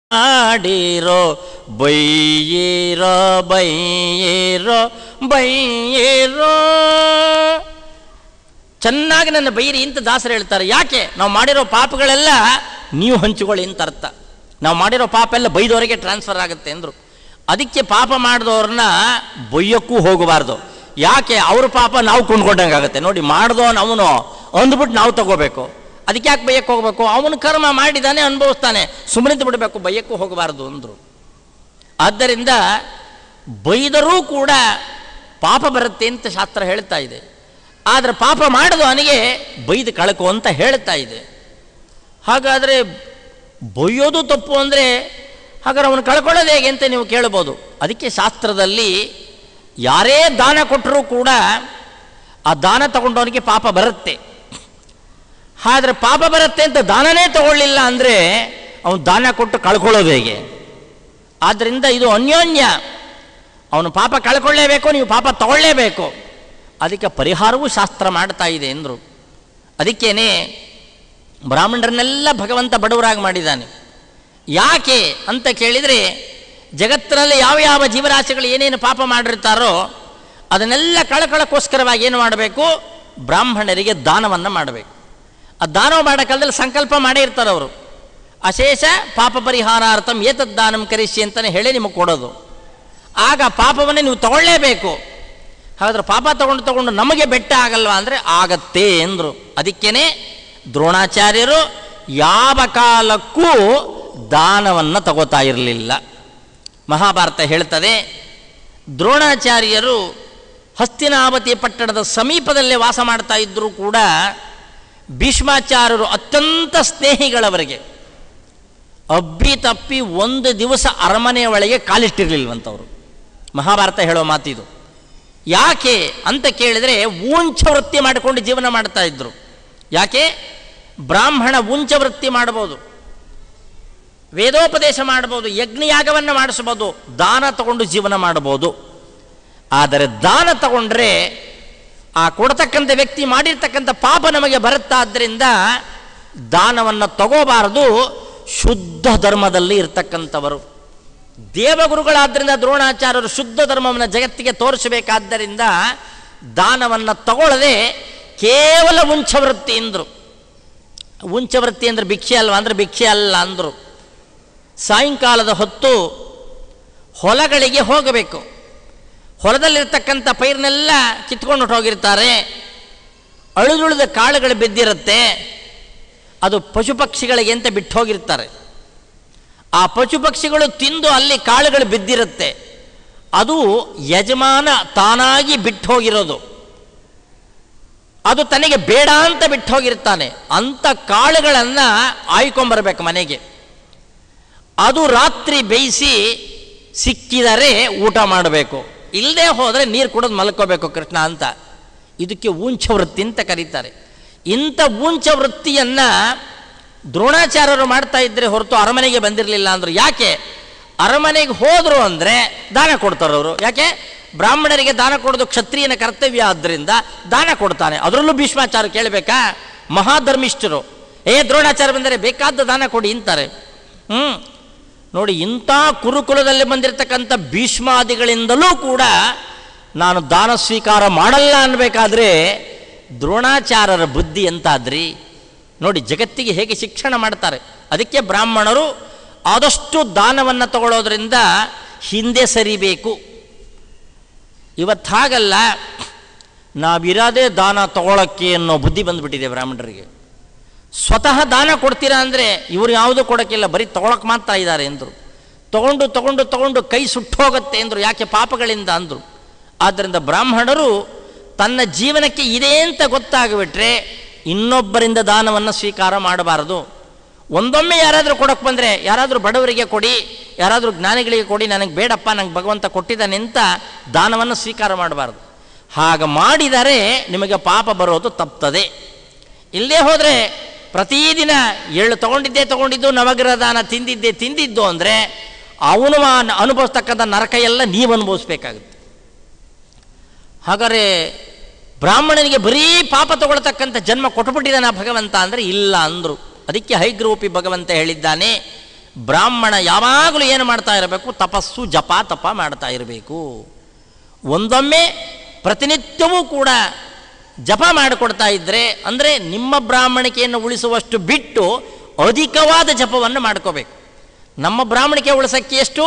ಮಾಡಿರೋ ಬೈಯಿರೋ ಬೈಯಿರೋ ಬೈಯಿರೋ ಚೆನ್ನಾಗಿ ನನ್ನ ಬೈರಿ ಅಂತ ದಾಸರು ಹೇಳ್ತಾರೆ ಯಾಕೆ ನಾವು ಮಾಡಿರೋ ಪಾಪಗಳೆಲ್ಲ ನೀವು ಹಂಚಿಕೊಳ್ಳಿ ಅಂತ ಅರ್ಥ ನಾವು ಮಾಡಿರೋ ಪಾಪ ಎಲ್ಲ ಬೈದವರಿಗೆ ಟ್ರಾನ್ಸ್ಫರ್ ಆಗುತ್ತೆ ಅಂದರು ಅದಕ್ಕೆ ಪಾಪ ಮಾಡಿದವ್ರನ್ನ ಬೈಯೋಕ್ಕೂ ಹೋಗಬಾರ್ದು ಯಾಕೆ ಅವ್ರ ಪಾಪ ನಾವು ಕೊಂಡ್ಕೊಂಡಂಗೆ ಆಗುತ್ತೆ ನೋಡಿ ಮಾಡ್ದವನು ಅವನು ಅಂದ್ಬಿಟ್ಟು ನಾವು ತಗೋಬೇಕು ಅದಕ್ಕೆ ಯಾಕೆ ಬೈಯಕ್ಕೆ ಹೋಗಬೇಕು ಅವನು ಕರ್ಮ ಮಾಡಿದಾನೆ ಅನುಭವಿಸ್ತಾನೆ ಸುಮ್ಮನಿದ್ದು ಬಿಡಬೇಕು ಬೈಯಕ್ಕೂ ಹೋಗಬಾರ್ದು ಅಂದರು ಆದ್ದರಿಂದ ಬೈದರೂ ಕೂಡ ಪಾಪ ಬರುತ್ತೆ ಅಂತ ಶಾಸ್ತ್ರ ಹೇಳ್ತಾ ಇದೆ ಆದರೆ ಪಾಪ ಮಾಡಿದವನಿಗೆ ಬೈದು ಕಳಕು ಅಂತ ಹೇಳ್ತಾ ಇದೆ ಹಾಗಾದರೆ ಬೈಯೋದು ತಪ್ಪು ಅಂದರೆ ಹಾಗಾದ್ರೆ ಅವನು ಕಳ್ಕೊಳ್ಳೋದು ಹೇಗೆ ಅಂತ ನೀವು ಕೇಳ್ಬೋದು ಅದಕ್ಕೆ ಶಾಸ್ತ್ರದಲ್ಲಿ ಯಾರೇ ದಾನ ಕೊಟ್ಟರೂ ಕೂಡ ಆ ದಾನ ತಗೊಂಡವನಿಗೆ ಪಾಪ ಬರುತ್ತೆ ಆದರೆ ಪಾಪ ಬರುತ್ತೆ ಅಂತ ದಾನನೇ ತಗೊಳ್ಳಿಲ್ಲ ಅಂದರೆ ಅವನು ದಾನ ಕೊಟ್ಟು ಕಳ್ಕೊಳ್ಳೋದು ಹೇಗೆ ಆದ್ದರಿಂದ ಇದು ಅನ್ಯೋನ್ಯ ಅವನು ಪಾಪ ಕಳ್ಕೊಳ್ಳೇಬೇಕು ನೀವು ಪಾಪ ತಗೊಳ್ಳೇಬೇಕು ಅದಕ್ಕೆ ಪರಿಹಾರವೂ ಶಾಸ್ತ್ರ ಮಾಡ್ತಾ ಇದೆ ಎಂದರು ಅದಕ್ಕೇನೆ ಬ್ರಾಹ್ಮಣರನ್ನೆಲ್ಲ ಭಗವಂತ ಬಡವರಾಗಿ ಮಾಡಿದ್ದಾನೆ ಯಾಕೆ ಅಂತ ಕೇಳಿದರೆ ಜಗತ್ತಿನಲ್ಲಿ ಯಾವ ಯಾವ ಜೀವರಾಶಿಗಳು ಏನೇನು ಪಾಪ ಮಾಡಿರ್ತಾರೋ ಅದನ್ನೆಲ್ಲ ಕಳಕಳಕ್ಕೋಸ್ಕರವಾಗಿ ಏನು ಮಾಡಬೇಕು ಬ್ರಾಹ್ಮಣರಿಗೆ ದಾನವನ್ನು ಮಾಡಬೇಕು ಆ ದಾನ ಮಾಡೋ ಕಾಲದಲ್ಲಿ ಸಂಕಲ್ಪ ಮಾಡೇ ಇರ್ತಾರೆ ಅವರು ಅಶೇಷ ಪಾಪ ಪರಿಹಾರಾರ್ಥಂ ಏತದ್ ದಾನಂ ಕರಿಸಿ ಅಂತಲೇ ಹೇಳಿ ನಿಮಗೆ ಕೊಡೋದು ಆಗ ಪಾಪವನ್ನೇ ನೀವು ತಗೊಳ್ಳೇಬೇಕು ಹಾಗಾದ್ರೆ ಪಾಪ ತಗೊಂಡು ತಗೊಂಡು ನಮಗೆ ಬೆಟ್ಟ ಆಗಲ್ವಾ ಅಂದರೆ ಆಗತ್ತೆ ಎಂದರು ಅದಕ್ಕೇನೆ ದ್ರೋಣಾಚಾರ್ಯರು ಯಾವ ಕಾಲಕ್ಕೂ ದಾನವನ್ನು ತಗೋತಾ ಇರಲಿಲ್ಲ ಮಹಾಭಾರತ ಹೇಳ್ತದೆ ದ್ರೋಣಾಚಾರ್ಯರು ಹಸ್ತಿನಾವತಿ ಪಟ್ಟಣದ ಸಮೀಪದಲ್ಲೇ ವಾಸ ಮಾಡ್ತಾ ಇದ್ದರೂ ಕೂಡ ಭೀಷ್ಮಾಚಾರ್ಯರು ಅತ್ಯಂತ ಸ್ನೇಹಿಗಳವರಿಗೆ ಅಬ್ಬಿ ತಪ್ಪಿ ಒಂದು ದಿವಸ ಅರಮನೆಯ ಒಳಗೆ ಕಾಲಿಟ್ಟಿರಲಿಲ್ವಂಥವ್ರು ಮಹಾಭಾರತ ಹೇಳೋ ಮಾತಿದು ಯಾಕೆ ಅಂತ ಕೇಳಿದರೆ ಊಂಚ ವೃತ್ತಿ ಮಾಡಿಕೊಂಡು ಜೀವನ ಮಾಡ್ತಾ ಇದ್ರು ಯಾಕೆ ಬ್ರಾಹ್ಮಣ ಊಂಚ ವೃತ್ತಿ ಮಾಡ್ಬೋದು ವೇದೋಪದೇಶ ಮಾಡ್ಬೋದು ಯಜ್ಞಯಾಗವನ್ನು ಮಾಡಿಸ್ಬೋದು ದಾನ ತಗೊಂಡು ಜೀವನ ಮಾಡ್ಬೋದು ಆದರೆ ದಾನ ತಗೊಂಡ್ರೆ ಆ ಕೊಡ್ತಕ್ಕಂಥ ವ್ಯಕ್ತಿ ಮಾಡಿರ್ತಕ್ಕಂಥ ಪಾಪ ನಮಗೆ ಬರುತ್ತಾದ್ದರಿಂದ ದಾನವನ್ನು ತಗೋಬಾರದು ಶುದ್ಧ ಧರ್ಮದಲ್ಲಿ ಇರ್ತಕ್ಕಂಥವರು ದೇವಗುರುಗಳಾದ್ದರಿಂದ ದ್ರೋಣಾಚಾರ್ಯರು ಶುದ್ಧ ಧರ್ಮವನ್ನು ಜಗತ್ತಿಗೆ ತೋರಿಸಬೇಕಾದ್ದರಿಂದ ದಾನವನ್ನು ತಗೊಳ್ಳದೆ ಕೇವಲ ಉಂಚವೃತ್ತಿ ಎಂದರು ಉಂಚವೃತ್ತಿ ಅಂದರೆ ಭಿಕ್ಷೆ ಅಲ್ವಾ ಅಂದರೆ ಭಿಕ್ಷೆ ಅಲ್ಲ ಅಂದರು ಸಾಯಂಕಾಲದ ಹೊತ್ತು ಹೊಲಗಳಿಗೆ ಹೋಗಬೇಕು ಹೊಲದಲ್ಲಿರ್ತಕ್ಕಂಥ ಪೈರ್ನೆಲ್ಲ ಕಿತ್ಕೊಂಡು ಹೋಗಿರ್ತಾರೆ ಅಳುದುಳಿದ ಕಾಳುಗಳು ಬಿದ್ದಿರುತ್ತೆ ಅದು ಪಶು ಪಕ್ಷಿಗಳಿಗೆ ಅಂತ ಬಿಟ್ಟು ಹೋಗಿರ್ತಾರೆ ಆ ಪಶು ಪಕ್ಷಿಗಳು ತಿಂದು ಅಲ್ಲಿ ಕಾಳುಗಳು ಬಿದ್ದಿರುತ್ತೆ ಅದು ಯಜಮಾನ ತಾನಾಗಿ ಬಿಟ್ಟು ಹೋಗಿರೋದು ಅದು ತನಗೆ ಬೇಡ ಅಂತ ಬಿಟ್ಟು ಹೋಗಿರ್ತಾನೆ ಅಂಥ ಕಾಳುಗಳನ್ನು ಆಯ್ಕೊಂಬರ್ಬೇಕು ಮನೆಗೆ ಅದು ರಾತ್ರಿ ಬೇಯಿಸಿ ಸಿಕ್ಕಿದರೆ ಊಟ ಮಾಡಬೇಕು ಇಲ್ಲದೆ ಹೋದರೆ ನೀರು ಕುಡಿದು ಮಲ್ಕೋಬೇಕು ಕೃಷ್ಣ ಅಂತ ಇದಕ್ಕೆ ಊಂಚ ವೃತ್ತಿ ಅಂತ ಕರೀತಾರೆ ಇಂಥ ಊಂಚ ವೃತ್ತಿಯನ್ನು ದ್ರೋಣಾಚಾರ್ಯರು ಮಾಡ್ತಾ ಇದ್ದರೆ ಹೊರತು ಅರಮನೆಗೆ ಬಂದಿರಲಿಲ್ಲ ಅಂದರು ಯಾಕೆ ಅರಮನೆಗೆ ಹೋದರು ಅಂದರೆ ದಾನ ಕೊಡ್ತಾರೆ ಅವರು ಯಾಕೆ ಬ್ರಾಹ್ಮಣರಿಗೆ ದಾನ ಕೊಡೋದು ಕ್ಷತ್ರಿಯನ ಕರ್ತವ್ಯ ಆದ್ದರಿಂದ ದಾನ ಕೊಡ್ತಾನೆ ಅದರಲ್ಲೂ ಭೀಷ್ಮಾಚಾರ್ಯ ಕೇಳಬೇಕಾ ಮಹಾಧರ್ಮಿಷ್ಠರು ಏ ದ್ರೋಣಾಚಾರ್ಯ ಬಂದರೆ ಬೇಕಾದ ದಾನ ಕೊಡಿ ಅಂತಾರೆ ಹ್ಞೂ ನೋಡಿ ಇಂಥ ಕುರುಕುಲದಲ್ಲಿ ಬಂದಿರತಕ್ಕಂಥ ಭೀಷ್ಮಾದಿಗಳಿಂದಲೂ ಕೂಡ ನಾನು ದಾನ ಸ್ವೀಕಾರ ಮಾಡಲ್ಲ ಅನ್ಬೇಕಾದ್ರೆ ದ್ರೋಣಾಚಾರ್ಯರ ಬುದ್ಧಿ ಎಂತಾದ್ರಿ ನೋಡಿ ಜಗತ್ತಿಗೆ ಹೇಗೆ ಶಿಕ್ಷಣ ಮಾಡ್ತಾರೆ ಅದಕ್ಕೆ ಬ್ರಾಹ್ಮಣರು ಆದಷ್ಟು ದಾನವನ್ನು ತಗೊಳ್ಳೋದ್ರಿಂದ ಹಿಂದೆ ಸರಿಬೇಕು ಇವತ್ತು ಹಾಗಲ್ಲ ನಾವಿರೋದೇ ದಾನ ತಗೊಳ್ಳೋಕ್ಕೆ ಅನ್ನೋ ಬುದ್ಧಿ ಬಂದುಬಿಟ್ಟಿದೆ ಬ್ರಾಹ್ಮಣರಿಗೆ ಸ್ವತಃ ದಾನ ಕೊಡ್ತೀರಾ ಅಂದರೆ ಇವರು ಯಾವುದೂ ಕೊಡೋಕ್ಕಿಲ್ಲ ಬರೀ ತೊಗೊಳಕ್ಕೆ ಮಾತ್ರ ಇದ್ದಾರೆ ಎಂದರು ತಗೊಂಡು ತಗೊಂಡು ತಗೊಂಡು ಕೈ ಸುಟ್ಟೋಗುತ್ತೆ ಎಂದರು ಯಾಕೆ ಪಾಪಗಳಿಂದ ಅಂದರು ಆದ್ದರಿಂದ ಬ್ರಾಹ್ಮಣರು ತನ್ನ ಜೀವನಕ್ಕೆ ಇದೆ ಅಂತ ಗೊತ್ತಾಗಿಬಿಟ್ರೆ ಇನ್ನೊಬ್ಬರಿಂದ ದಾನವನ್ನು ಸ್ವೀಕಾರ ಮಾಡಬಾರದು ಒಂದೊಮ್ಮೆ ಯಾರಾದರೂ ಕೊಡೋಕ್ಕೆ ಬಂದರೆ ಯಾರಾದರೂ ಬಡವರಿಗೆ ಕೊಡಿ ಯಾರಾದರೂ ಜ್ಞಾನಿಗಳಿಗೆ ಕೊಡಿ ನನಗೆ ಬೇಡಪ್ಪ ನಂಗೆ ಭಗವಂತ ಕೊಟ್ಟಿದ್ದಾನೆ ಅಂತ ದಾನವನ್ನು ಸ್ವೀಕಾರ ಮಾಡಬಾರ್ದು ಹಾಗೆ ಮಾಡಿದರೆ ನಿಮಗೆ ಪಾಪ ಬರೋದು ತಪ್ತದೆ ಇಲ್ಲೇ ಹೋದರೆ ಪ್ರತಿದಿನ ಎಳ್ಳು ತಗೊಂಡಿದ್ದೇ ತಗೊಂಡಿದ್ದು ನವಗ್ರಹ ದಾನ ತಿಂದಿದ್ದೇ ತಿಂದಿದ್ದು ಅಂದರೆ ಅವನು ಆ- ಅನುಭವಿಸ್ತಕ್ಕಂಥ ನರಕ ಎಲ್ಲ ನೀವು ಅನುಭವಿಸ್ಬೇಕಾಗುತ್ತೆ ಹಾಗಾದರೆ ಬ್ರಾಹ್ಮಣನಿಗೆ ಬರೀ ಪಾಪ ತಗೊಳ್ತಕ್ಕಂಥ ಜನ್ಮ ಕೊಟ್ಬಿಟ್ಟಿದ್ದಾನೆ ಭಗವಂತ ಅಂದರೆ ಇಲ್ಲ ಅಂದರು ಅದಕ್ಕೆ ಹೈಗ್ರೂಪಿ ಭಗವಂತ ಹೇಳಿದ್ದಾನೆ ಬ್ರಾಹ್ಮಣ ಯಾವಾಗಲೂ ಏನು ಮಾಡ್ತಾ ಇರಬೇಕು ತಪಸ್ಸು ಜಪ ತಪ ಮಾಡ್ತಾ ಇರಬೇಕು ಒಂದೊಮ್ಮೆ ಪ್ರತಿನಿತ್ಯವೂ ಕೂಡ ಜಪ ಮಾಡಿಕೊಡ್ತಾ ಇದ್ದರೆ ಅಂದರೆ ನಿಮ್ಮ ಬ್ರಾಹ್ಮಣಿಕೆಯನ್ನು ಉಳಿಸುವಷ್ಟು ಬಿಟ್ಟು ಅಧಿಕವಾದ ಜಪವನ್ನು ಮಾಡ್ಕೋಬೇಕು ನಮ್ಮ ಬ್ರಾಹ್ಮಣಿಕೆ ಉಳಿಸೋಕ್ಕೆ ಎಷ್ಟು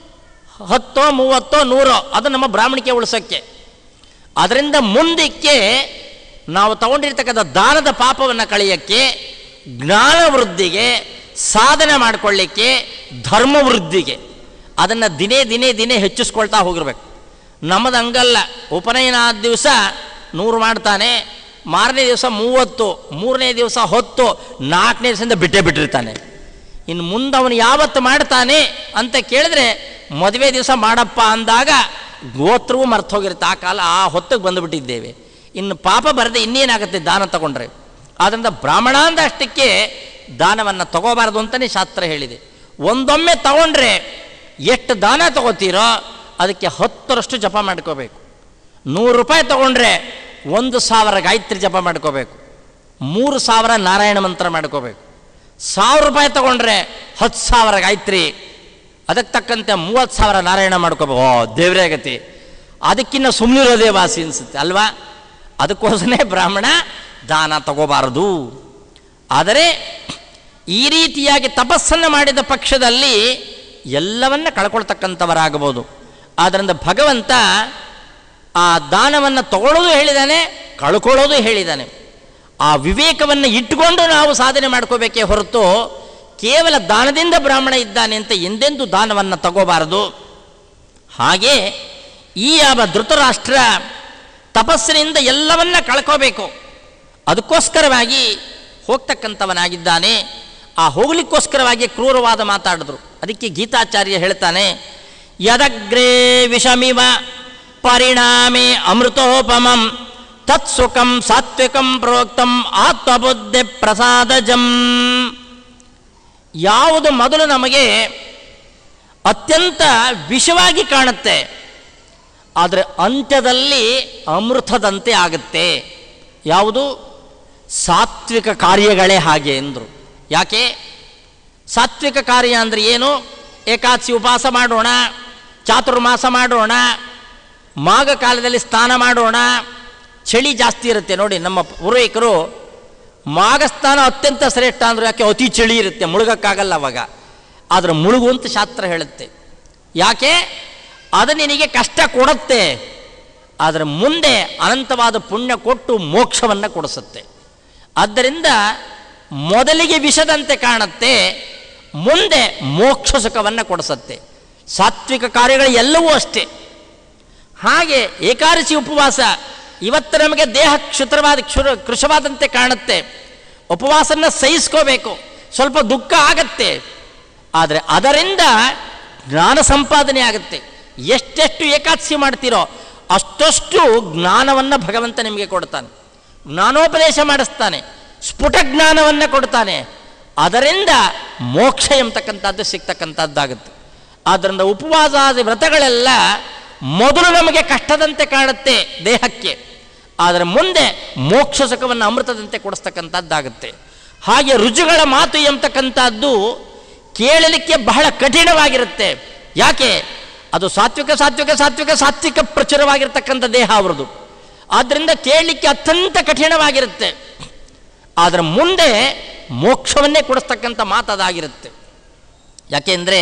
ಹತ್ತೋ ಮೂವತ್ತೋ ನೂರೋ ಅದು ನಮ್ಮ ಬ್ರಾಹ್ಮಣಿಕೆ ಉಳಿಸೋಕ್ಕೆ ಅದರಿಂದ ಮುಂದಕ್ಕೆ ನಾವು ತಗೊಂಡಿರ್ತಕ್ಕಂಥ ದಾನದ ಪಾಪವನ್ನು ಕಳೆಯೋಕ್ಕೆ ಜ್ಞಾನ ವೃದ್ಧಿಗೆ ಸಾಧನೆ ಮಾಡಿಕೊಳ್ಳಿಕ್ಕೆ ಧರ್ಮ ವೃದ್ಧಿಗೆ ಅದನ್ನು ದಿನೇ ದಿನೇ ದಿನೇ ಹೆಚ್ಚಿಸ್ಕೊಳ್ತಾ ಹೋಗಿರ್ಬೇಕು ನಮ್ಮದು ಹಂಗಲ್ಲ ಉಪನಯನ ಆದ ದಿವಸ ನೂರು ಮಾಡ್ತಾನೆ ಮಾರನೇ ದಿವಸ ಮೂವತ್ತು ಮೂರನೇ ದಿವಸ ಹೊತ್ತು ನಾಲ್ಕನೇ ದಿವಸದಿಂದ ಬಿಟ್ಟೇ ಬಿಟ್ಟಿರ್ತಾನೆ ಇನ್ನು ಮುಂದೆ ಅವನು ಯಾವತ್ತು ಮಾಡ್ತಾನೆ ಅಂತ ಕೇಳಿದ್ರೆ ಮದುವೆ ದಿವಸ ಮಾಡಪ್ಪ ಅಂದಾಗ ಗೋತ್ರವೂ ಮರ್ತು ಹೋಗಿರುತ್ತೆ ಆ ಕಾಲ ಆ ಹೊತ್ತಿಗೆ ಬಂದುಬಿಟ್ಟಿದ್ದೇವೆ ಇನ್ನು ಪಾಪ ಬರದೆ ಇನ್ನೇನಾಗುತ್ತೆ ದಾನ ತಗೊಂಡ್ರೆ ಆದ್ದರಿಂದ ಬ್ರಾಹ್ಮಣ ಅಂದಷ್ಟಕ್ಕೆ ದಾನವನ್ನು ತಗೋಬಾರ್ದು ಅಂತಲೇ ಶಾಸ್ತ್ರ ಹೇಳಿದೆ ಒಂದೊಮ್ಮೆ ತಗೊಂಡ್ರೆ ಎಷ್ಟು ದಾನ ತಗೋತೀರೋ ಅದಕ್ಕೆ ಹತ್ತರಷ್ಟು ಜಪ ಮಾಡ್ಕೋಬೇಕು ನೂರು ರೂಪಾಯಿ ತಗೊಂಡ್ರೆ ಒಂದು ಸಾವಿರ ಗಾಯತ್ರಿ ಜಪ ಮಾಡ್ಕೋಬೇಕು ಮೂರು ಸಾವಿರ ನಾರಾಯಣ ಮಂತ್ರ ಮಾಡ್ಕೋಬೇಕು ಸಾವಿರ ರೂಪಾಯಿ ತಗೊಂಡ್ರೆ ಹತ್ತು ಸಾವಿರ ಗಾಯತ್ರಿ ಅದಕ್ಕೆ ತಕ್ಕಂತೆ ಮೂವತ್ತು ಸಾವಿರ ನಾರಾಯಣ ಮಾಡ್ಕೋಬೇಕು ಓ ದೇವರೇ ಗತಿ ಅದಕ್ಕಿನ್ನ ಸುಮ್ಮನಿರೋದೇ ವಾಸಿ ಅನಿಸುತ್ತೆ ಅಲ್ವಾ ಅದಕ್ಕೋಸ್ಕರನೇ ಬ್ರಾಹ್ಮಣ ದಾನ ತಗೋಬಾರದು ಆದರೆ ಈ ರೀತಿಯಾಗಿ ತಪಸ್ಸನ್ನು ಮಾಡಿದ ಪಕ್ಷದಲ್ಲಿ ಎಲ್ಲವನ್ನ ಕಳ್ಕೊಳ್ತಕ್ಕಂಥವರಾಗಬಹುದು ಆದ್ದರಿಂದ ಭಗವಂತ ಆ ದಾನವನ್ನು ತಗೊಳ್ಳೋದು ಹೇಳಿದ್ದಾನೆ ಕಳ್ಕೊಳ್ಳೋದು ಹೇಳಿದ್ದಾನೆ ಆ ವಿವೇಕವನ್ನು ಇಟ್ಟುಕೊಂಡು ನಾವು ಸಾಧನೆ ಮಾಡ್ಕೋಬೇಕೇ ಹೊರತು ಕೇವಲ ದಾನದಿಂದ ಬ್ರಾಹ್ಮಣ ಇದ್ದಾನೆ ಅಂತ ಎಂದೆಂದೂ ದಾನವನ್ನು ತಗೋಬಾರದು ಹಾಗೆ ಈ ಯಾವ ಧೃತರಾಷ್ಟ್ರ ತಪಸ್ಸಿನಿಂದ ಎಲ್ಲವನ್ನ ಕಳ್ಕೋಬೇಕು ಅದಕ್ಕೋಸ್ಕರವಾಗಿ ಹೋಗ್ತಕ್ಕಂಥವನಾಗಿದ್ದಾನೆ ಆ ಹೋಗ್ಲಿಕ್ಕೋಸ್ಕರವಾಗಿ ಕ್ರೂರವಾದ ಮಾತಾಡಿದ್ರು ಅದಕ್ಕೆ ಗೀತಾಚಾರ್ಯ ಹೇಳ್ತಾನೆ ಯದಗ್ರೇ ವಿಷಮಿವ ಪರಿಣಾಮೆ ಅಮೃತೋಪಮಂ ತತ್ಸುಖಂ ಸಾತ್ವಿಕಂ ಪ್ರೋಕ್ತಂ ಆತ್ಮಬುದ್ಧಿ ಪ್ರಸಾದಜಂ ಯಾವುದು ಮೊದಲು ನಮಗೆ ಅತ್ಯಂತ ವಿಷವಾಗಿ ಕಾಣುತ್ತೆ ಆದರೆ ಅಂತ್ಯದಲ್ಲಿ ಅಮೃತದಂತೆ ಆಗುತ್ತೆ ಯಾವುದು ಸಾತ್ವಿಕ ಕಾರ್ಯಗಳೇ ಹಾಗೆ ಎಂದರು ಯಾಕೆ ಸಾತ್ವಿಕ ಕಾರ್ಯ ಅಂದರೆ ಏನು ಏಕಾದಶಿ ಉಪವಾಸ ಮಾಡೋಣ ಚಾತುರ್ಮಾಸ ಮಾಡೋಣ ಮಾಘ ಕಾಲದಲ್ಲಿ ಸ್ನಾನ ಮಾಡೋಣ ಚಳಿ ಜಾಸ್ತಿ ಇರುತ್ತೆ ನೋಡಿ ನಮ್ಮ ಪೂರ್ವಿಕರು ಮಾಘ ಸ್ನಾನ ಅತ್ಯಂತ ಶ್ರೇಷ್ಠ ಅಂದ್ರೆ ಯಾಕೆ ಅತಿ ಚಳಿ ಇರುತ್ತೆ ಮುಳುಗಕ್ಕಾಗಲ್ಲ ಅವಾಗ ಆದರೆ ಮುಳುಗು ಅಂತ ಶಾಸ್ತ್ರ ಹೇಳುತ್ತೆ ಯಾಕೆ ಅದು ನಿನಗೆ ಕಷ್ಟ ಕೊಡುತ್ತೆ ಆದರೆ ಮುಂದೆ ಅನಂತವಾದ ಪುಣ್ಯ ಕೊಟ್ಟು ಮೋಕ್ಷವನ್ನು ಕೊಡಿಸುತ್ತೆ ಆದ್ದರಿಂದ ಮೊದಲಿಗೆ ವಿಷದಂತೆ ಕಾಣುತ್ತೆ ಮುಂದೆ ಮೋಕ್ಷ ಸುಖವನ್ನು ಕೊಡಿಸುತ್ತೆ ಸಾತ್ವಿಕ ಕಾರ್ಯಗಳು ಎಲ್ಲವೂ ಅಷ್ಟೇ ಹಾಗೆ ಏಕಾದಶಿ ಉಪವಾಸ ಇವತ್ತು ನಮಗೆ ದೇಹ ಕ್ಷುತ್ರವಾದ ಕ್ಷುರ ಕೃಶವಾದಂತೆ ಕಾಣುತ್ತೆ ಉಪವಾಸನ ಸಹಿಸ್ಕೋಬೇಕು ಸ್ವಲ್ಪ ದುಃಖ ಆಗತ್ತೆ ಆದರೆ ಅದರಿಂದ ಜ್ಞಾನ ಸಂಪಾದನೆ ಆಗುತ್ತೆ ಎಷ್ಟೆಷ್ಟು ಏಕಾದಶಿ ಮಾಡ್ತೀರೋ ಅಷ್ಟಷ್ಟು ಜ್ಞಾನವನ್ನು ಭಗವಂತ ನಿಮಗೆ ಕೊಡ್ತಾನೆ ಜ್ಞಾನೋಪದೇಶ ಮಾಡಿಸ್ತಾನೆ ಸ್ಫುಟ ಜ್ಞಾನವನ್ನು ಕೊಡ್ತಾನೆ ಅದರಿಂದ ಮೋಕ್ಷ ಎಂಬತಕ್ಕಂಥದ್ದು ಸಿಗ್ತಕ್ಕಂಥದ್ದಾಗುತ್ತೆ ಆದ್ದರಿಂದ ಉಪವಾಸಾದಿ ವ್ರತಗಳೆಲ್ಲ ಮೊದಲು ನಮಗೆ ಕಷ್ಟದಂತೆ ಕಾಣುತ್ತೆ ದೇಹಕ್ಕೆ ಆದರೆ ಮುಂದೆ ಮೋಕ್ಷ ಸುಖವನ್ನು ಅಮೃತದಂತೆ ಕೊಡಿಸ್ತಕ್ಕಂಥದ್ದಾಗುತ್ತೆ ಹಾಗೆ ರುಜುಗಳ ಮಾತು ಎಂಬತಕ್ಕಂಥದ್ದು ಕೇಳಲಿಕ್ಕೆ ಬಹಳ ಕಠಿಣವಾಗಿರುತ್ತೆ ಯಾಕೆ ಅದು ಸಾತ್ವಿಕ ಸಾತ್ವಿಕ ಸಾತ್ವಿಕ ಸಾತ್ವಿಕ ಪ್ರಚುರವಾಗಿರ್ತಕ್ಕಂಥ ದೇಹ ಅವರದು ಆದ್ದರಿಂದ ಕೇಳಲಿಕ್ಕೆ ಅತ್ಯಂತ ಕಠಿಣವಾಗಿರುತ್ತೆ ಆದರೆ ಮುಂದೆ ಮೋಕ್ಷವನ್ನೇ ಕೊಡಿಸ್ತಕ್ಕಂಥ ಮಾತದಾಗಿರುತ್ತೆ ಯಾಕೆಂದರೆ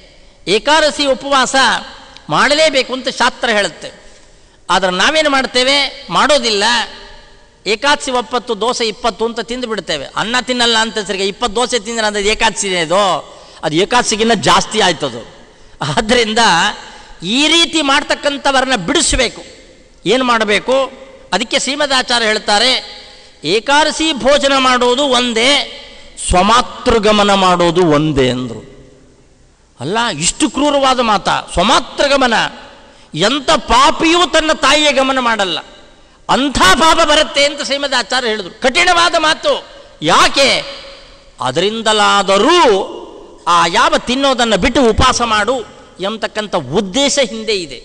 ಏಕಾದಶಿ ಉಪವಾಸ ಮಾಡಲೇಬೇಕು ಅಂತ ಶಾಸ್ತ್ರ ಹೇಳುತ್ತೆ ಆದರೆ ನಾವೇನು ಮಾಡ್ತೇವೆ ಮಾಡೋದಿಲ್ಲ ಏಕಾದಶಿ ಒಪ್ಪತ್ತು ದೋಸೆ ಇಪ್ಪತ್ತು ಅಂತ ತಿಂದು ಬಿಡ್ತೇವೆ ಅನ್ನ ತಿನ್ನಲ್ಲ ಅಂತ ಸರಿಗೆ ಇಪ್ಪತ್ತು ದೋಸೆ ತಿಂದ್ರೆ ಅಂದರೆ ಏಕಾದಶಿ ಇದು ಅದು ಏಕಾದಶಿಗಿನ್ನ ಜಾಸ್ತಿ ಆಯ್ತದು ಆದ್ದರಿಂದ ಈ ರೀತಿ ಮಾಡ್ತಕ್ಕಂಥವರನ್ನ ಬಿಡಿಸಬೇಕು ಏನು ಮಾಡಬೇಕು ಅದಕ್ಕೆ ಶ್ರೀಮದಾಚಾರ್ಯ ಹೇಳ್ತಾರೆ ಏಕಾದಶಿ ಭೋಜನ ಮಾಡೋದು ಒಂದೇ ಸ್ವಮಾತೃಗಮನ ಮಾಡೋದು ಒಂದೇ ಅಂದರು ಅಲ್ಲ ಇಷ್ಟು ಕ್ರೂರವಾದ ಮಾತ ಸ್ವಮಾತ್ರ ಗಮನ ಎಂಥ ಪಾಪಿಯೂ ತನ್ನ ತಾಯಿಯ ಗಮನ ಮಾಡಲ್ಲ ಅಂಥ ಪಾಪ ಬರುತ್ತೆ ಅಂತ ಶ್ರೀಮದ್ ಆಚಾರ್ಯ ಹೇಳಿದ್ರು ಕಠಿಣವಾದ ಮಾತು ಯಾಕೆ ಅದರಿಂದಲಾದರೂ ಆ ಯಾವ ತಿನ್ನೋದನ್ನು ಬಿಟ್ಟು ಉಪವಾಸ ಮಾಡು ಎಂಬತಕ್ಕಂಥ ಉದ್ದೇಶ ಹಿಂದೆ ಇದೆ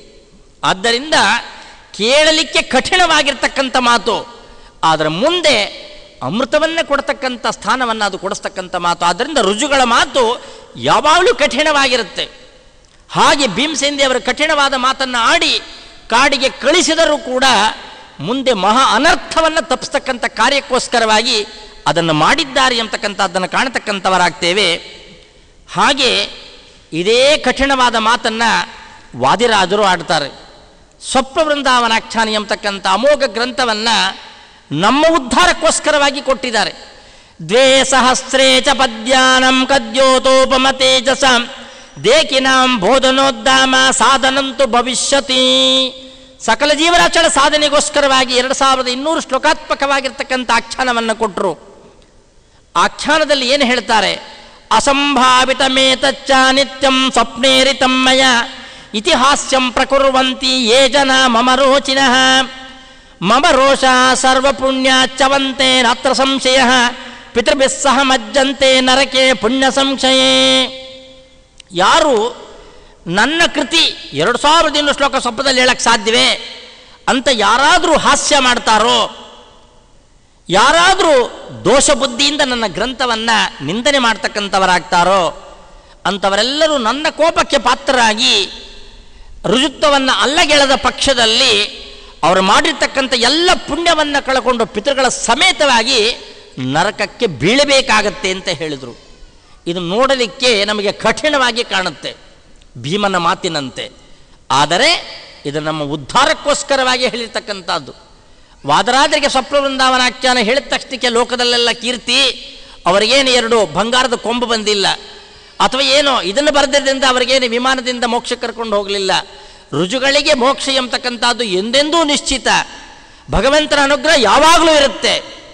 ಆದ್ದರಿಂದ ಕೇಳಲಿಕ್ಕೆ ಕಠಿಣವಾಗಿರ್ತಕ್ಕಂಥ ಮಾತು ಆದರೆ ಮುಂದೆ ಅಮೃತವನ್ನೇ ಕೊಡ್ತಕ್ಕಂಥ ಸ್ಥಾನವನ್ನು ಅದು ಕೊಡಿಸ್ತಕ್ಕಂಥ ಮಾತು ಆದ್ದರಿಂದ ರುಜುಗಳ ಮಾತು ಯಾವಾಗಲೂ ಕಠಿಣವಾಗಿರುತ್ತೆ ಹಾಗೆ ಭೀಮಸೇನ್ ಅವರ ಕಠಿಣವಾದ ಮಾತನ್ನು ಆಡಿ ಕಾಡಿಗೆ ಕಳಿಸಿದರೂ ಕೂಡ ಮುಂದೆ ಮಹಾ ಅನರ್ಥವನ್ನು ತಪ್ಪಿಸ್ತಕ್ಕಂಥ ಕಾರ್ಯಕ್ಕೋಸ್ಕರವಾಗಿ ಅದನ್ನು ಮಾಡಿದ್ದಾರೆ ಅಂತಕ್ಕಂಥದ್ದನ್ನು ಕಾಣತಕ್ಕಂಥವರಾಗ್ತೇವೆ ಹಾಗೆ ಇದೇ ಕಠಿಣವಾದ ಮಾತನ್ನು ವಾದಿರಾಜರು ಆಡ್ತಾರೆ ಸ್ವಪ್ನ ವೃಂದಾವನಾಖ್ಯಾನಿ ಎಂಬತಕ್ಕಂಥ ಅಮೋಘ ಗ್ರಂಥವನ್ನು ನಮ್ಮ ಉದ್ಧಾರಕ್ಕೋಸ್ಕರವಾಗಿ ಕೊಟ್ಟಿದ್ದಾರೆ ದ್ವೇ ಸಹಸ್ರೇ ಚ ಪದ್ಯಾನಂ ಕದ್ಯೋತೋಪಮ ತೇಜಸ ದೇಕಿನಾಂ ಬೋಧನೋದ್ಧಾಮ ಸಾಧನಂತು ಭವಿಷ್ಯತಿ ಸಕಲ ಜೀವರಾಚರ ಸಾಧನೆಗೋಸ್ಕರವಾಗಿ ಎರಡು ಸಾವಿರದ ಇನ್ನೂರು ಶ್ಲೋಕಾತ್ಮಕವಾಗಿರ್ತಕ್ಕಂಥ ಆಖ್ಯಾನವನ್ನು ಕೊಟ್ಟರು ಆಖ್ಯಾನದಲ್ಲಿ ಏನು ಹೇಳ್ತಾರೆ ಅಸಂಭಾವಿತ ಮೇತಚ್ಚ ನಿತ್ಯಂ ಸ್ವಪ್ನೇರಿತಮ್ಮಯ ಇತಿಹಾಸ್ಯಂ ಪ್ರಕುರ್ವಂತಿ ಯೇ ಜನ ಮಮ ರೋಚಿನಃ ಮಮ ರೋಷ ಸರ್ವಪುಣ್ಯಾಚ್ಚವಂತೆ ನಾತ್ರ ಸಂಶಯ ಪಿತೃಭಿಃ ಸಹ ಮಜ್ಜಂತೆ ನರಕೆ ಪುಣ್ಯ ಸಂಶಯೇ ಯಾರು ನನ್ನ ಕೃತಿ ಎರಡು ಸಾವಿರದ ಇನ್ನೂರು ಶ್ಲೋಕ ಸ್ವಪ್ನದಲ್ಲಿ ಹೇಳಕ್ಕೆ ಸಾಧ್ಯವೇ ಅಂತ ಯಾರಾದರೂ ಹಾಸ್ಯ ಮಾಡ್ತಾರೋ ಯಾರಾದರೂ ದೋಷ ಬುದ್ಧಿಯಿಂದ ನನ್ನ ಗ್ರಂಥವನ್ನು ನಿಂದನೆ ಮಾಡ್ತಕ್ಕಂಥವರಾಗ್ತಾರೋ ಅಂಥವರೆಲ್ಲರೂ ನನ್ನ ಕೋಪಕ್ಕೆ ಪಾತ್ರರಾಗಿ ರುಜುತ್ವವನ್ನು ಅಲ್ಲಗೆಳೆದ ಪಕ್ಷದಲ್ಲಿ ಅವರು ಮಾಡಿರ್ತಕ್ಕಂಥ ಎಲ್ಲ ಪುಣ್ಯವನ್ನು ಕಳ್ಕೊಂಡು ಪಿತೃಗಳ ಸಮೇತವಾಗಿ ನರಕಕ್ಕೆ ಬೀಳಬೇಕಾಗತ್ತೆ ಅಂತ ಹೇಳಿದರು ಇದು ನೋಡಲಿಕ್ಕೆ ನಮಗೆ ಕಠಿಣವಾಗಿ ಕಾಣುತ್ತೆ ಭೀಮನ ಮಾತಿನಂತೆ ಆದರೆ ಇದು ನಮ್ಮ ಉದ್ಧಾರಕ್ಕೋಸ್ಕರವಾಗಿ ಹೇಳಿರ್ತಕ್ಕಂಥದ್ದು ವಾದರಾಜರಿಗೆ ಸ್ವಪ್ನ ವೃಂದಾವನಾಖ್ಯಾನ ಹೇಳಿದ ತಕ್ಷಣಕ್ಕೆ ಲೋಕದಲ್ಲೆಲ್ಲ ಕೀರ್ತಿ ಅವರಿಗೇನು ಎರಡು ಬಂಗಾರದ ಕೊಂಬು ಬಂದಿಲ್ಲ ಅಥವಾ ಏನೋ ಇದನ್ನು ಬರೆದಿದ್ದರಿಂದ ಅವರಿಗೇನು ವಿಮಾನದಿಂದ ಮೋಕ್ಷ ಕರ್ಕೊಂಡು ಹೋಗಲಿಲ್ಲ ರುಜುಗಳಿಗೆ ಮೋಕ್ಷ ಎಂಬತಕ್ಕಂಥದ್ದು ಎಂದೆಂದೂ ನಿಶ್ಚಿತ ಭಗವಂತನ ಅನುಗ್ರಹ ಯಾವಾಗಲೂ ಇರುತ್ತೆ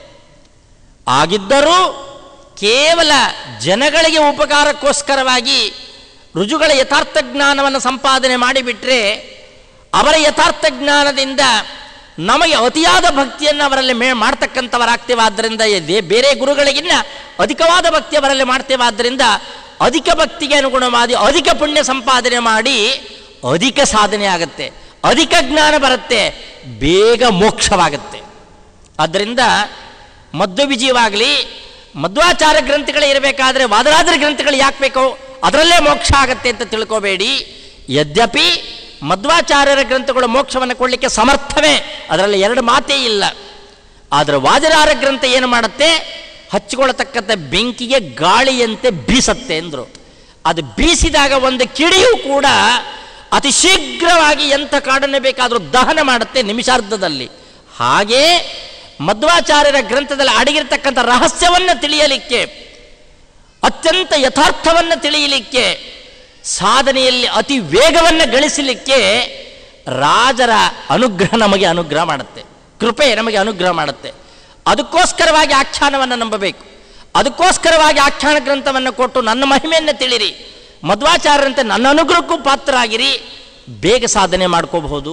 ಆಗಿದ್ದರೂ ಕೇವಲ ಜನಗಳಿಗೆ ಉಪಕಾರಕ್ಕೋಸ್ಕರವಾಗಿ ರುಜುಗಳ ಯಥಾರ್ಥ ಜ್ಞಾನವನ್ನು ಸಂಪಾದನೆ ಮಾಡಿಬಿಟ್ರೆ ಅವರ ಯಥಾರ್ಥ ಜ್ಞಾನದಿಂದ ನಮಗೆ ಅತಿಯಾದ ಭಕ್ತಿಯನ್ನು ಅವರಲ್ಲಿ ಮೇ ಮಾಡ್ತಕ್ಕಂಥವರಾಗ್ತೇವೆ ಆದ್ದರಿಂದ ಎದೆ ಬೇರೆ ಗುರುಗಳಿಗಿನ್ನ ಅಧಿಕವಾದ ಭಕ್ತಿ ಅವರಲ್ಲಿ ಮಾಡ್ತೇವೆ ಆದ್ದರಿಂದ ಅಧಿಕ ಭಕ್ತಿಗೆ ಅನುಗುಣವಾಗಿ ಅಧಿಕ ಪುಣ್ಯ ಸಂಪಾದನೆ ಮಾಡಿ ಅಧಿಕ ಸಾಧನೆ ಆಗುತ್ತೆ ಅಧಿಕ ಜ್ಞಾನ ಬರುತ್ತೆ ಬೇಗ ಮೋಕ್ಷವಾಗುತ್ತೆ ಆದ್ದರಿಂದ ಮಧ್ವ ವಿಜಯವಾಗಲಿ ಮಧ್ವಾಚಾರ ಗ್ರಂಥಗಳೇ ಇರಬೇಕಾದ್ರೆ ವಾದರಾಜರ ಗ್ರಂಥಗಳು ಯಾಕೆ ಬೇಕೋ ಅದರಲ್ಲೇ ಮೋಕ್ಷ ಆಗತ್ತೆ ಅಂತ ತಿಳ್ಕೋಬೇಡಿ ಯದ್ಯಪಿ ಮಧ್ವಾಚಾರ್ಯರ ಗ್ರಂಥಗಳು ಮೋಕ್ಷವನ್ನು ಕೊಡಲಿಕ್ಕೆ ಸಮರ್ಥವೇ ಅದರಲ್ಲಿ ಎರಡು ಮಾತೇ ಇಲ್ಲ ಆದರೆ ವಾದಿರಾರ ಗ್ರಂಥ ಏನು ಮಾಡುತ್ತೆ ಹಚ್ಚಿಕೊಳ್ಳತಕ್ಕಂಥ ಬೆಂಕಿಗೆ ಗಾಳಿಯಂತೆ ಬೀಸತ್ತೆ ಎಂದರು ಅದು ಬೀಸಿದಾಗ ಒಂದು ಕಿಡಿಯೂ ಕೂಡ ಅತಿ ಶೀಘ್ರವಾಗಿ ಎಂಥ ಕಾಡನ್ನೇ ಬೇಕಾದರೂ ದಹನ ಮಾಡುತ್ತೆ ನಿಮಿಷಾರ್ಧದಲ್ಲಿ ಹಾಗೇ ಮಧ್ವಾಚಾರ್ಯರ ಗ್ರಂಥದಲ್ಲಿ ಅಡಗಿರ್ತಕ್ಕಂಥ ರಹಸ್ಯವನ್ನು ತಿಳಿಯಲಿಕ್ಕೆ ಅತ್ಯಂತ ಯಥಾರ್ಥವನ್ನು ತಿಳಿಯಲಿಕ್ಕೆ ಸಾಧನೆಯಲ್ಲಿ ಅತಿ ವೇಗವನ್ನು ಗಳಿಸಲಿಕ್ಕೆ ರಾಜರ ಅನುಗ್ರಹ ನಮಗೆ ಅನುಗ್ರಹ ಮಾಡುತ್ತೆ ಕೃಪೆ ನಮಗೆ ಅನುಗ್ರಹ ಮಾಡುತ್ತೆ ಅದಕ್ಕೋಸ್ಕರವಾಗಿ ಆಖ್ಯಾನವನ್ನು ನಂಬಬೇಕು ಅದಕ್ಕೋಸ್ಕರವಾಗಿ ಆಖ್ಯಾನ ಗ್ರಂಥವನ್ನು ಕೊಟ್ಟು ನನ್ನ ಮಹಿಮೆಯನ್ನು ತಿಳಿರಿ ಮಧ್ವಾಚಾರ್ಯರಂತೆ ನನ್ನ ಅನುಗ್ರಹಕ್ಕೂ ಪಾತ್ರರಾಗಿರಿ ಬೇಗ ಸಾಧನೆ ಮಾಡ್ಕೋಬಹುದು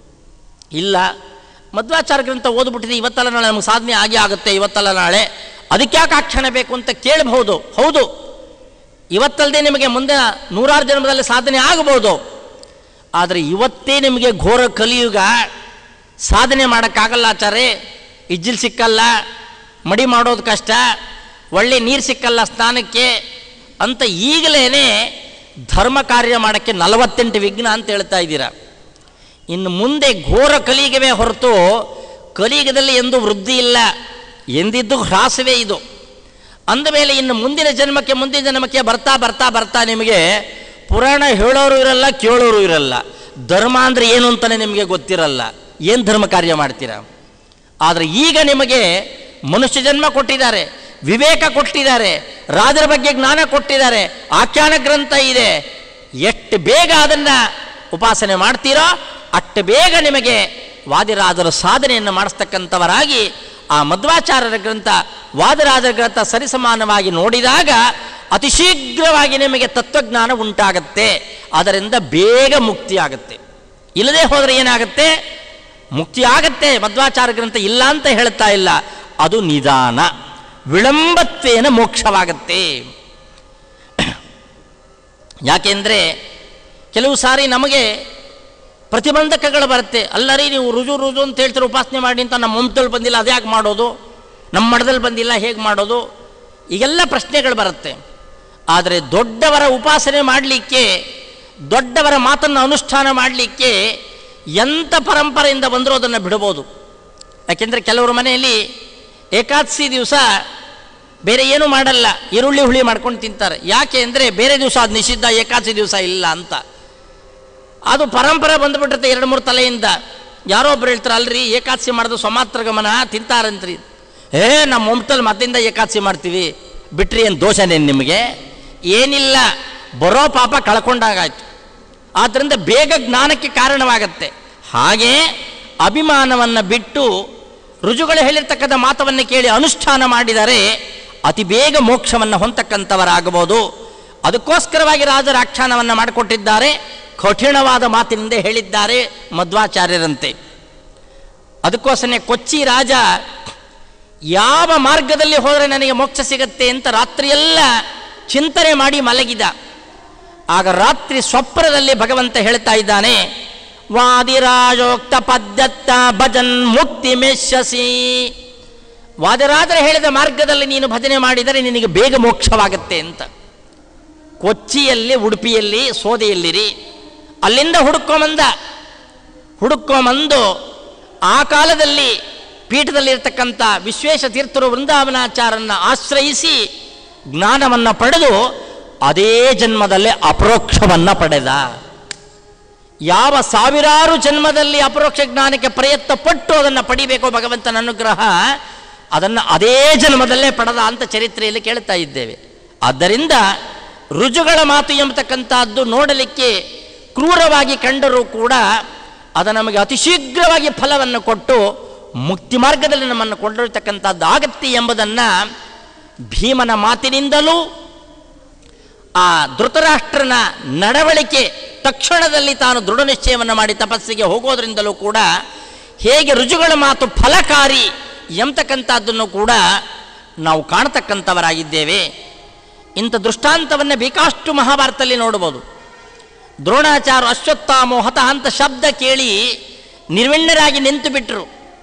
ಇಲ್ಲ ಮಧ್ವಾಚಾರ ಗ್ರಂಥ ಓದ್ಬಿಟ್ಟಿದೆ ಇವತ್ತಲ್ಲ ನಾಳೆ ನಮಗೆ ಸಾಧನೆ ಆಗಿ ಆಗುತ್ತೆ ಇವತ್ತಲ್ಲ ನಾಳೆ ಅದಕ್ಕೆ ಯಾಕೆ ಆಖ್ಯಾನ ಬೇಕು ಅಂತ ಕೇಳಬಹುದು ಹೌದು ಇವತ್ತಲ್ಲದೆ ನಿಮಗೆ ಮುಂದೆ ನೂರಾರು ಜನ್ಮದಲ್ಲಿ ಸಾಧನೆ ಆಗಬಹುದು ಆದರೆ ಇವತ್ತೇ ನಿಮಗೆ ಘೋರ ಕಲಿಯುಗ ಸಾಧನೆ ಮಾಡೋಕ್ಕಾಗಲ್ಲ ಆಚಾರೆ ಇಜ್ಜಿಲ್ ಸಿಕ್ಕಲ್ಲ ಮಡಿ ಮಾಡೋದು ಕಷ್ಟ ಒಳ್ಳೆ ನೀರು ಸಿಕ್ಕಲ್ಲ ಸ್ನಾನಕ್ಕೆ ಅಂತ ಈಗಲೇ ಧರ್ಮ ಕಾರ್ಯ ಮಾಡೋಕ್ಕೆ ನಲವತ್ತೆಂಟು ವಿಘ್ನ ಅಂತ ಹೇಳ್ತಾ ಇದ್ದೀರಾ ಇನ್ನು ಮುಂದೆ ಘೋರ ಕಲಿಯುಗವೇ ಹೊರತು ಕಲಿಯುಗದಲ್ಲಿ ಎಂದೂ ವೃದ್ಧಿ ಇಲ್ಲ ಎಂದಿದ್ದು ಹ್ರಾಸವೇ ಇದು ಅಂದಮೇಲೆ ಇನ್ನು ಮುಂದಿನ ಜನ್ಮಕ್ಕೆ ಮುಂದಿನ ಜನ್ಮಕ್ಕೆ ಬರ್ತಾ ಬರ್ತಾ ಬರ್ತಾ ನಿಮಗೆ ಪುರಾಣ ಹೇಳೋರು ಇರಲ್ಲ ಕೇಳೋರು ಇರಲ್ಲ ಧರ್ಮ ಅಂದರೆ ಏನು ಅಂತಲೇ ನಿಮಗೆ ಗೊತ್ತಿರಲ್ಲ ಏನು ಧರ್ಮ ಕಾರ್ಯ ಮಾಡ್ತೀರಾ ಆದರೆ ಈಗ ನಿಮಗೆ ಮನುಷ್ಯ ಜನ್ಮ ಕೊಟ್ಟಿದ್ದಾರೆ ವಿವೇಕ ಕೊಟ್ಟಿದ್ದಾರೆ ರಾಜರ ಬಗ್ಗೆ ಜ್ಞಾನ ಕೊಟ್ಟಿದ್ದಾರೆ ಆಖ್ಯಾನ ಗ್ರಂಥ ಇದೆ ಎಷ್ಟು ಬೇಗ ಅದನ್ನು ಉಪಾಸನೆ ಮಾಡ್ತೀರೋ ಅಷ್ಟು ಬೇಗ ನಿಮಗೆ ವಾದಿರಾಜರ ಸಾಧನೆಯನ್ನು ಮಾಡಿಸ್ತಕ್ಕಂಥವರಾಗಿ ಆ ಮಧ್ವಾಚಾರ್ಯರ ಗ್ರಂಥ ವಾದರಾಜರ ಗ್ರಂಥ ಸರಿಸಮಾನವಾಗಿ ನೋಡಿದಾಗ ಅತಿ ಶೀಘ್ರವಾಗಿ ನಿಮಗೆ ತತ್ವಜ್ಞಾನ ಉಂಟಾಗತ್ತೆ ಅದರಿಂದ ಬೇಗ ಮುಕ್ತಿ ಆಗುತ್ತೆ ಇಲ್ಲದೆ ಹೋದರೆ ಏನಾಗುತ್ತೆ ಮುಕ್ತಿ ಆಗತ್ತೆ ಮಧ್ವಾಚಾರ ಗ್ರಂಥ ಇಲ್ಲ ಅಂತ ಹೇಳ್ತಾ ಇಲ್ಲ ಅದು ನಿಧಾನ ವಿಳಂಬತ್ವೇನ ಮೋಕ್ಷವಾಗತ್ತೆ ಯಾಕೆಂದರೆ ಕೆಲವು ಸಾರಿ ನಮಗೆ ಪ್ರತಿಬಂಧಕಗಳು ಬರುತ್ತೆ ಅಲ್ಲರಿ ನೀವು ರುಜು ರುಜು ಅಂತ ಹೇಳ್ತೀರ ಉಪಾಸನೆ ಮಾಡಿ ಅಂತ ನಮ್ಮ ಮಮತಲ್ಲಿ ಬಂದಿಲ್ಲ ಅದ್ಯಾಕೆ ಮಾಡೋದು ನಮ್ಮ ಮಠದಲ್ಲಿ ಬಂದಿಲ್ಲ ಹೇಗೆ ಮಾಡೋದು ಈಗೆಲ್ಲ ಪ್ರಶ್ನೆಗಳು ಬರುತ್ತೆ ಆದರೆ ದೊಡ್ಡವರ ಉಪಾಸನೆ ಮಾಡಲಿಕ್ಕೆ ದೊಡ್ಡವರ ಮಾತನ್ನು ಅನುಷ್ಠಾನ ಮಾಡಲಿಕ್ಕೆ ಎಂಥ ಪರಂಪರೆಯಿಂದ ಬಂದರೂ ಅದನ್ನು ಬಿಡ್ಬೋದು ಯಾಕೆಂದರೆ ಕೆಲವರು ಮನೆಯಲ್ಲಿ ಏಕಾದಶಿ ದಿವಸ ಬೇರೆ ಏನೂ ಮಾಡಲ್ಲ ಈರುಳ್ಳಿ ಹುಳಿ ಮಾಡ್ಕೊಂಡು ತಿಂತಾರೆ ಯಾಕೆ ಅಂದರೆ ಬೇರೆ ದಿವಸ ಅದು ನಿಷಿದ್ಧ ಏಕಾದಶಿ ದಿವಸ ಇಲ್ಲ ಅಂತ ಅದು ಪರಂಪರೆ ಬಂದುಬಿಟ್ಟಿರುತ್ತೆ ಎರಡು ಮೂರು ತಲೆಯಿಂದ ಯಾರೋ ಒಬ್ರು ಹೇಳ್ತಾರೆ ಅಲ್ರಿ ಏಕಾದಶಿ ಮಾಡೋದು ಸ್ವಮಾತ್ರ ಗಮನ ತಿಂತಾರಂತ್ರಿ ಏ ನಮ್ಮ ಮೊಮ್ಮಟಲ್ಲಿ ಮತ್ತಿಂದ ಏಕಾದಶಿ ಮಾಡ್ತೀವಿ ಬಿಟ್ರಿ ಏನು ದೋಷನೇನು ನಿಮಗೆ ಏನಿಲ್ಲ ಬರೋ ಪಾಪ ಕಳ್ಕೊಂಡಾಗಾಯ್ತು ಆದ್ದರಿಂದ ಬೇಗ ಜ್ಞಾನಕ್ಕೆ ಕಾರಣವಾಗತ್ತೆ ಹಾಗೆ ಅಭಿಮಾನವನ್ನು ಬಿಟ್ಟು ರುಜುಗಳು ಹೇಳಿರ್ತಕ್ಕಂಥ ಮಾತವನ್ನು ಕೇಳಿ ಅನುಷ್ಠಾನ ಮಾಡಿದರೆ ಅತಿ ಬೇಗ ಮೋಕ್ಷವನ್ನು ಹೊಂದಕ್ಕಂಥವರಾಗಬಹುದು ಅದಕ್ಕೋಸ್ಕರವಾಗಿ ರಾಜರ ಆಖ್ಯಾನವನ್ನು ಮಾಡಿಕೊಟ್ಟಿದ್ದಾರೆ ಕಠಿಣವಾದ ಮಾತಿನಿಂದ ಹೇಳಿದ್ದಾರೆ ಮಧ್ವಾಚಾರ್ಯರಂತೆ ಅದಕ್ಕೋಸ್ಕರನೇ ಕೊಚ್ಚಿ ರಾಜ ಯಾವ ಮಾರ್ಗದಲ್ಲಿ ಹೋದರೆ ನನಗೆ ಮೋಕ್ಷ ಸಿಗತ್ತೆ ಅಂತ ರಾತ್ರಿಯೆಲ್ಲ ಚಿಂತನೆ ಮಾಡಿ ಮಲಗಿದ ಆಗ ರಾತ್ರಿ ಸ್ವಪ್ನದಲ್ಲಿ ಭಗವಂತ ಹೇಳ್ತಾ ಇದ್ದಾನೆ ವಾದಿರಾಜೋಕ್ತ ಪದ್ಯತ್ತ ಭಜನ್ ಮುಕ್ತಿ ಮೆಶ್ಯಸಿ ವಾದಿರಾಜರ ಹೇಳಿದ ಮಾರ್ಗದಲ್ಲಿ ನೀನು ಭಜನೆ ಮಾಡಿದರೆ ನಿನಗೆ ಬೇಗ ಮೋಕ್ಷವಾಗತ್ತೆ ಅಂತ ಕೊಚ್ಚಿಯಲ್ಲಿ ಉಡುಪಿಯಲ್ಲಿ ಸೋದೆಯಲ್ಲಿರಿ ಅಲ್ಲಿಂದ ಹುಡುಕೊಂಬಂದ ಹುಡುಕೊಂಬಂದು ಆ ಕಾಲದಲ್ಲಿ ಪೀಠದಲ್ಲಿರ್ತಕ್ಕಂಥ ವಿಶ್ವೇಶ ತೀರ್ಥರು ವೃಂದಾವನಾಚಾರನ್ನು ಆಶ್ರಯಿಸಿ ಜ್ಞಾನವನ್ನು ಪಡೆದು ಅದೇ ಜನ್ಮದಲ್ಲೇ ಅಪರೋಕ್ಷವನ್ನು ಪಡೆದ ಯಾವ ಸಾವಿರಾರು ಜನ್ಮದಲ್ಲಿ ಅಪರೋಕ್ಷ ಜ್ಞಾನಕ್ಕೆ ಪ್ರಯತ್ನ ಪಟ್ಟು ಅದನ್ನು ಪಡಿಬೇಕು ಭಗವಂತನ ಅನುಗ್ರಹ ಅದನ್ನು ಅದೇ ಜನ್ಮದಲ್ಲೇ ಪಡೆದ ಅಂತ ಚರಿತ್ರೆಯಲ್ಲಿ ಕೇಳ್ತಾ ಇದ್ದೇವೆ ಆದ್ದರಿಂದ ರುಜುಗಳ ಮಾತು ಎಂಬತಕ್ಕಂಥದ್ದು ನೋಡಲಿಕ್ಕೆ ಕ್ರೂರವಾಗಿ ಕಂಡರೂ ಕೂಡ ಅದು ನಮಗೆ ಅತಿ ಶೀಘ್ರವಾಗಿ ಫಲವನ್ನು ಕೊಟ್ಟು ಮುಕ್ತಿ ಮಾರ್ಗದಲ್ಲಿ ನಮ್ಮನ್ನು ಕೊಂಡೊಯ್ತಕ್ಕಂಥದ್ದು ಆಗತ್ತೆ ಎಂಬುದನ್ನು ಭೀಮನ ಮಾತಿನಿಂದಲೂ ಆ ಧೃತರಾಷ್ಟ್ರನ ನಡವಳಿಕೆ ತಕ್ಷಣದಲ್ಲಿ ತಾನು ದೃಢ ನಿಶ್ಚಯವನ್ನು ಮಾಡಿ ತಪಸ್ಸಿಗೆ ಹೋಗೋದ್ರಿಂದಲೂ ಕೂಡ ಹೇಗೆ ರುಜುಗಳ ಮಾತು ಫಲಕಾರಿ ಎಂಬತಕ್ಕಂಥದ್ದನ್ನು ಕೂಡ ನಾವು ಕಾಣತಕ್ಕಂಥವರಾಗಿದ್ದೇವೆ ಇಂಥ ದೃಷ್ಟಾಂತವನ್ನು ಬೇಕಾಷ್ಟು ಮಹಾಭಾರತದಲ್ಲಿ ನೋಡ್ಬೋದು ದ್ರೋಣಾಚಾರ್ಯ ಅಶ್ವತ್ಥಾಮೋ ಹತ ಅಂತ ಶಬ್ದ ಕೇಳಿ ನಿರ್ವಿಣ್ಣರಾಗಿ ನಿಂತು ಬಿಟ್ಟರು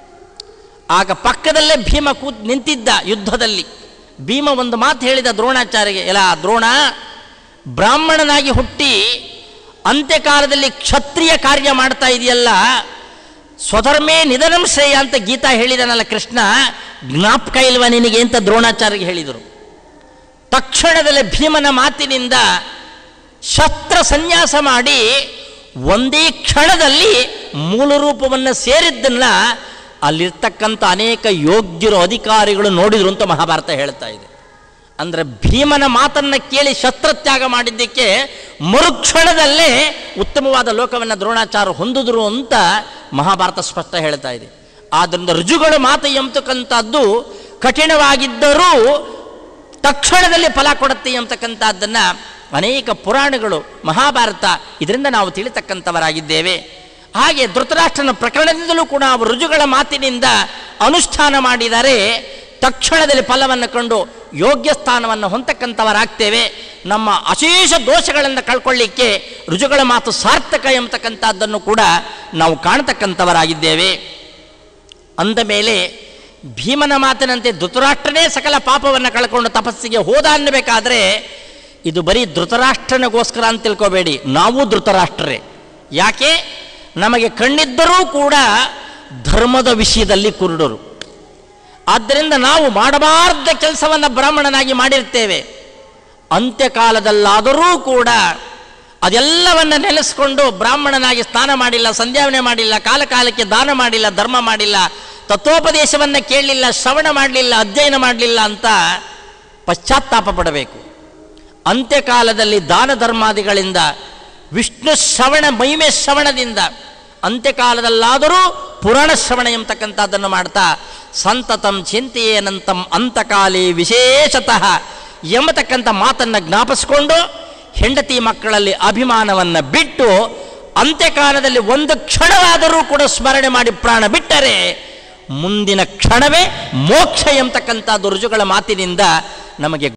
ಆಗ ಪಕ್ಕದಲ್ಲೇ ಭೀಮ ಕೂತ್ ನಿಂತಿದ್ದ ಯುದ್ಧದಲ್ಲಿ ಭೀಮ ಒಂದು ಮಾತು ಹೇಳಿದ ದ್ರೋಣಾಚಾರ್ಯಗೆ ಎಲ್ಲ ದ್ರೋಣ ಬ್ರಾಹ್ಮಣನಾಗಿ ಹುಟ್ಟಿ ಅಂತ್ಯಕಾಲದಲ್ಲಿ ಕ್ಷತ್ರಿಯ ಕಾರ್ಯ ಮಾಡ್ತಾ ಇದೆಯಲ್ಲ ಸ್ವಧರ್ಮೇ ನಿಧನಂ ಶ್ರೇಯ ಅಂತ ಗೀತಾ ಹೇಳಿದನಲ್ಲ ಕೃಷ್ಣ ಜ್ಞಾಪಕ ಇಲ್ವಾ ನಿನಗೆ ಅಂತ ದ್ರೋಣಾಚಾರ್ಯಗೆ ಹೇಳಿದರು ತಕ್ಷಣದಲ್ಲಿ ಭೀಮನ ಮಾತಿನಿಂದ ಶಸ್ತ್ರ ಸನ್ಯಾಸ ಮಾಡಿ ಒಂದೇ ಕ್ಷಣದಲ್ಲಿ ಮೂಲ ರೂಪವನ್ನು ಸೇರಿದ್ದನ್ನ ಅಲ್ಲಿರ್ತಕ್ಕಂಥ ಅನೇಕ ಯೋಗ್ಯರು ಅಧಿಕಾರಿಗಳು ನೋಡಿದ್ರು ಅಂತ ಮಹಾಭಾರತ ಹೇಳ್ತಾ ಇದೆ ಅಂದರೆ ಭೀಮನ ಮಾತನ್ನು ಕೇಳಿ ಶಸ್ತ್ರತ್ಯಾಗ ಮಾಡಿದ್ದಕ್ಕೆ ಮರುಕ್ಷಣದಲ್ಲೇ ಉತ್ತಮವಾದ ಲೋಕವನ್ನು ದ್ರೋಣಾಚಾರ್ಯ ಹೊಂದಿದ್ರು ಅಂತ ಮಹಾಭಾರತ ಸ್ಪಷ್ಟ ಹೇಳ್ತಾ ಇದೆ ಆದ್ದರಿಂದ ರುಜುಗಳ ಮಾತು ಎಂಬತಕ್ಕಂಥದ್ದು ಕಠಿಣವಾಗಿದ್ದರೂ ತಕ್ಷಣದಲ್ಲಿ ಫಲ ಕೊಡುತ್ತೆ ಎಂಬತಕ್ಕಂಥದ್ದನ್ನು ಅನೇಕ ಪುರಾಣಗಳು ಮಹಾಭಾರತ ಇದರಿಂದ ನಾವು ತಿಳಿತಕ್ಕಂಥವರಾಗಿದ್ದೇವೆ ಹಾಗೆ ಧೃತರಾಷ್ಟ್ರನ ಪ್ರಕರಣದಿಂದಲೂ ಕೂಡ ಅವರು ರುಜುಗಳ ಮಾತಿನಿಂದ ಅನುಷ್ಠಾನ ಮಾಡಿದರೆ ತಕ್ಷಣದಲ್ಲಿ ಫಲವನ್ನು ಕಂಡು ಯೋಗ್ಯ ಸ್ಥಾನವನ್ನು ಹೊಂದಕ್ಕಂಥವರಾಗ್ತೇವೆ ನಮ್ಮ ಅಶೇಷ ದೋಷಗಳನ್ನು ಕಳ್ಕೊಳ್ಳಿಕ್ಕೆ ರುಜುಗಳ ಮಾತು ಸಾರ್ಥಕ ಎಂಬತಕ್ಕಂಥದ್ದನ್ನು ಕೂಡ ನಾವು ಕಾಣತಕ್ಕಂಥವರಾಗಿದ್ದೇವೆ ಅಂದ ಮೇಲೆ ಭೀಮನ ಮಾತಿನಂತೆ ಧೃತರಾಷ್ಟ್ರನೇ ಸಕಲ ಪಾಪವನ್ನು ಕಳ್ಕೊಂಡು ತಪಸ್ಸಿಗೆ ಹೋದ ಅನ್ನಬೇಕಾದ್ರೆ ಇದು ಬರೀ ಧೃತರಾಷ್ಟ್ರನಿಗೋಸ್ಕರ ಅಂತ ತಿಳ್ಕೋಬೇಡಿ ನಾವು ಧೃತರಾಷ್ಟ್ರರೇ ಯಾಕೆ ನಮಗೆ ಕಣ್ಣಿದ್ದರೂ ಕೂಡ ಧರ್ಮದ ವಿಷಯದಲ್ಲಿ ಕುರುಡರು ಆದ್ದರಿಂದ ನಾವು ಮಾಡಬಾರ್ದ ಕೆಲಸವನ್ನು ಬ್ರಾಹ್ಮಣನಾಗಿ ಮಾಡಿರ್ತೇವೆ ಅಂತ್ಯಕಾಲದಲ್ಲಾದರೂ ಕೂಡ ಅದೆಲ್ಲವನ್ನ ನೆನೆಸ್ಕೊಂಡು ಬ್ರಾಹ್ಮಣನಾಗಿ ಸ್ನಾನ ಮಾಡಿಲ್ಲ ಸಂಧ್ಯಾವನೆ ಮಾಡಿಲ್ಲ ಕಾಲ ಕಾಲಕ್ಕೆ ದಾನ ಮಾಡಿಲ್ಲ ಧರ್ಮ ಮಾಡಿಲ್ಲ ತತ್ವೋಪದೇಶವನ್ನು ಕೇಳಲಿಲ್ಲ ಶ್ರವಣ ಮಾಡಲಿಲ್ಲ ಅಧ್ಯಯನ ಮಾಡಲಿಲ್ಲ ಅಂತ ಪಶ್ಚಾತ್ತಾಪ ಪಡಬೇಕು ಅಂತ್ಯಕಾಲದಲ್ಲಿ ದಾನ ಧರ್ಮಾದಿಗಳಿಂದ ವಿಷ್ಣು ಶ್ರವಣ ಮಹಿಮೆ ಶ್ರವಣದಿಂದ ಅಂತ್ಯಕಾಲದಲ್ಲಾದರೂ ಪುರಾಣ ಶ್ರವಣ ಎಂಬತಕ್ಕಂಥದ್ದನ್ನು ಮಾಡ್ತಾ ಸಂತತಂ ಚಿಂತೆಯೇನಂತಂ ಅಂತಕಾಲಿ ವಿಶೇಷತಃ ಎಂಬತಕ್ಕಂಥ ಮಾತನ್ನು ಜ್ಞಾಪಿಸ್ಕೊಂಡು ಹೆಂಡತಿ ಮಕ್ಕಳಲ್ಲಿ ಅಭಿಮಾನವನ್ನು ಬಿಟ್ಟು ಅಂತ್ಯಕಾಲದಲ್ಲಿ ಒಂದು ಕ್ಷಣವಾದರೂ ಕೂಡ ಸ್ಮರಣೆ ಮಾಡಿ ಪ್ರಾಣ ಬಿಟ್ಟರೆ ಮುಂದಿನ ಕ್ಷಣವೇ ಮೋಕ್ಷ ಎಂಬತಕ್ಕಂಥದ್ದು ರುಜುಗಳ ಮಾತಿನಿಂದ ನಮಗೆ